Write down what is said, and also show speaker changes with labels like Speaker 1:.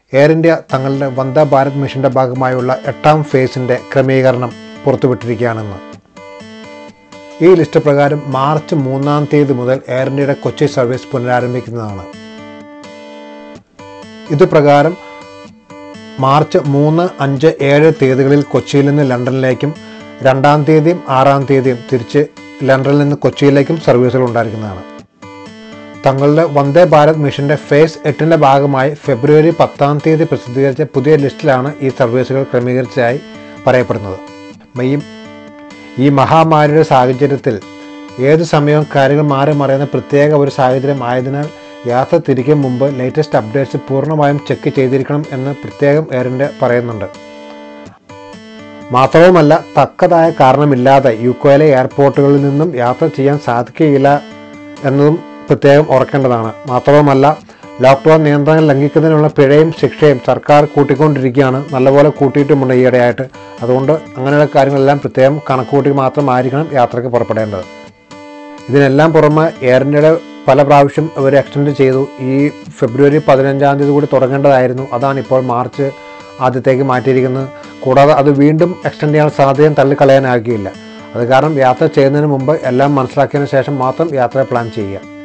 Speaker 1: air India തങ്ങളുടെ വന്ദേ ഭാരത് മിഷന്റെ ഭാഗമായുള്ള എട്ടാം ഫേസിന്റെ ക്രമീകരണം പുറത്തുവിട്ടിരിക്കുകയാണെന്ന് ഈ ലിസ്റ്റ് പ്രകാരം മാർച്ച് മൂന്നാം തീയതി മുതൽ എയർ ഇന്ത്യയുടെ കൊച്ചി സർവീസ് പുനരാരംഭിക്കുന്നതാണ് ഇത് പ്രകാരം മാർച്ച് മൂന്ന് അഞ്ച് ഏഴ് തീയതികളിൽ കൊച്ചിയിൽ നിന്ന് ലണ്ടനിലേക്കും രണ്ടാം തീയതിയും ആറാം തീയതിയും തിരിച്ച് ലണ്ടനിൽ നിന്ന് കൊച്ചിയിലേക്കും സർവീസുകൾ ഉണ്ടായിരിക്കുന്നതാണ് തങ്ങളുടെ വന്ദേ ഭാരത് മിഷന്റെ ഫേസ് എട്ടിൻ്റെ ഭാഗമായി ഫെബ്രുവരി പത്താം തീയതി പ്രസിദ്ധീകരിച്ച പുതിയ ലിസ്റ്റിലാണ് ഈ സർവീസുകൾ ക്രമീകരിച്ചതായി പറയപ്പെടുന്നത് മെയ് ഈ മഹാമാരിയുടെ സാഹചര്യത്തിൽ ഏത് സമയവും കാര്യങ്ങൾ മാറി മറിയുന്ന പ്രത്യേക ഒരു സാഹചര്യം ആയതിനാൽ യാത്ര തിരിക്കും മുമ്പ് ലേറ്റസ്റ്റ് അപ്ഡേറ്റ്സ് പൂർണ്ണമായും ചെക്ക് ചെയ്തിരിക്കണം എന്ന് പ്രത്യേകം എയർ ഇന്ത്യ പറയുന്നുണ്ട് മാത്രവുമല്ല തക്കതായ കാരണമില്ലാതെ യുക്കോയിലെ എയർപോർട്ടുകളിൽ നിന്നും യാത്ര ചെയ്യാൻ സാധിക്കുകയില്ല എന്നതും പ്രത്യേകം ഓർക്കേണ്ടതാണ് മാത്രവുമല്ല ലോക്ക്ഡൗൺ നിയന്ത്രണങ്ങൾ ലംഘിക്കുന്നതിനുള്ള പിഴയും ശിക്ഷയും സർക്കാർ കൂട്ടിക്കൊണ്ടിരിക്കുകയാണ് നല്ലപോലെ കൂട്ടിയിട്ടുമുണ്ട് ഈയിടെയായിട്ട് അതുകൊണ്ട് അങ്ങനെയുള്ള കാര്യങ്ങളെല്ലാം പ്രത്യേകം കണക്കുകൂട്ടി മാത്രമായിരിക്കണം യാത്രയ്ക്ക് പുറപ്പെടേണ്ടത് ഇതിനെല്ലാം പുറമെ എയർ ഇന്ത്യയുടെ പല പ്രാവശ്യം അവർ എക്സ്റ്റെൻഡ് ചെയ്തു ഈ ഫെബ്രുവരി പതിനഞ്ചാം തീയതി കൂടി തുടങ്ങേണ്ടതായിരുന്നു അതാണ് ഇപ്പോൾ മാർച്ച് ആദ്യത്തേക്ക് മാറ്റിയിരിക്കുന്നത് കൂടാതെ അത് വീണ്ടും എക്സ്റ്റെൻഡ് ചെയ്യാൻ സാധ്യതയും തള്ളിക്കളയാനാകുകയില്ല അത് കാരണം യാത്ര ചെയ്യുന്നതിന് മുമ്പ് എല്ലാം മനസ്സിലാക്കിയതിന് ശേഷം മാത്രം യാത്ര പ്ലാൻ ചെയ്യുക